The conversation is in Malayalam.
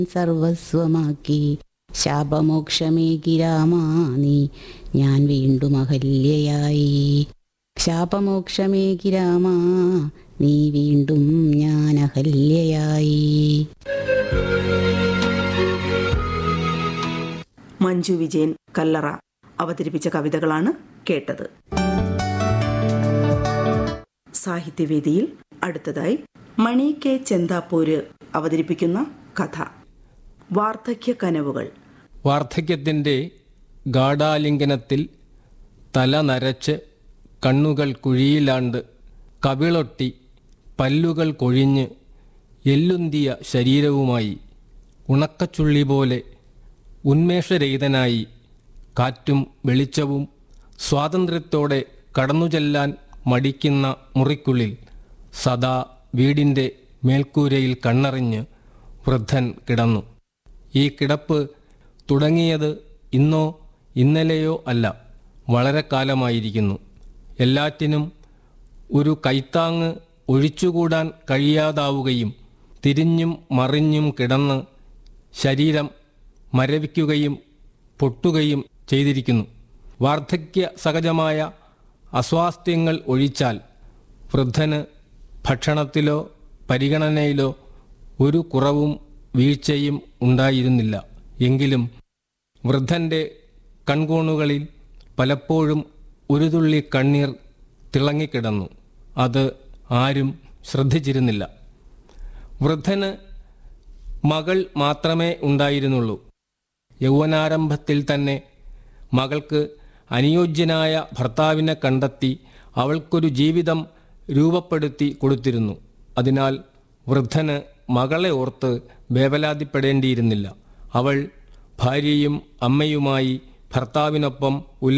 സർവസ്വമാക്കി ശാപമോക്ഷമേകി രാമാ നീ ഞാൻ വീണ്ടും അഹല്യയായി ശാപമോക്ഷമേകി രാമാ നീ വീണ്ടും ഞാൻ അഹല്യയായി മഞ്ജു വിജയൻ കല്ലറ അവതരിപ്പിച്ച കവിതകളാണ് കേട്ടത് സാഹിത്യവേദിയിൽ അടുത്തതായി മണി കെ ചെന്താപ്പൂര് അവതരിപ്പിക്കുന്ന കഥ വാർദ്ധക്യ കനവുകൾ വാർദ്ധക്യത്തിൻ്റെ ഗാഠാലിംഗനത്തിൽ തല നരച്ച് കണ്ണുകൾ കുഴിയിലാണ്ട് കവിളൊട്ടി പല്ലുകൾ കൊഴിഞ്ഞ് എല്ലുന്തിയ ശരീരവുമായി ഉണക്കച്ചുള്ളി പോലെ ഉന്മേഷരഹിതനായി കാറ്റും വെളിച്ചവും സ്വാതന്ത്ര്യത്തോടെ കടന്നുചെല്ലാൻ മടിക്കുന്ന മുറിക്കുള്ളിൽ സദാ വീടിൻ്റെ മേൽക്കൂരയിൽ കണ്ണറിഞ്ഞ് വൃദ്ധൻ കിടന്നു ഈ കിടപ്പ് തുടങ്ങിയത് ഇന്നോ ഇന്നലെയോ അല്ല വളരെ കാലമായിരിക്കുന്നു എല്ലാറ്റിനും ഒരു കൈത്താങ്ങ് ഒഴിച്ചുകൂടാൻ കഴിയാതാവുകയും തിരിഞ്ഞും മറിഞ്ഞും കിടന്ന് ശരീരം മരവിക്കുകയും പൊട്ടുകയും ചെയ്തിരിക്കുന്നു വാർദ്ധക്യ സഹജമായ അസ്വാസ്ഥ്യങ്ങൾ ഒഴിച്ചാൽ വൃദ്ധന് ഭക്ഷണത്തിലോ പരിഗണനയിലോ ഒരു കുറവും വീഴ്ചയും ഉണ്ടായിരുന്നില്ല എങ്കിലും വൃദ്ധൻ്റെ കൺകോണുകളിൽ പലപ്പോഴും ഒരു തുള്ളി കണ്ണീർ തിളങ്ങിക്കിടന്നു അത് ആരും ശ്രദ്ധിച്ചിരുന്നില്ല വൃദ്ധന് മകൾ മാത്രമേ ഉണ്ടായിരുന്നുള്ളൂ യൗവനാരംഭത്തിൽ തന്നെ മകൾക്ക് അനുയോജ്യനായ ഭർത്താവിനെ കണ്ടെത്തി അവൾക്കൊരു ജീവിതം രൂപപ്പെടുത്തി കൊടുത്തിരുന്നു അതിനാൽ വൃദ്ധന് മകളെ ഓർത്ത് വേവലാതിപ്പെടേണ്ടിയിരുന്നില്ല അവൾ ഭാര്യയും അമ്മയുമായി ഭർത്താവിനൊപ്പം ഉല്ല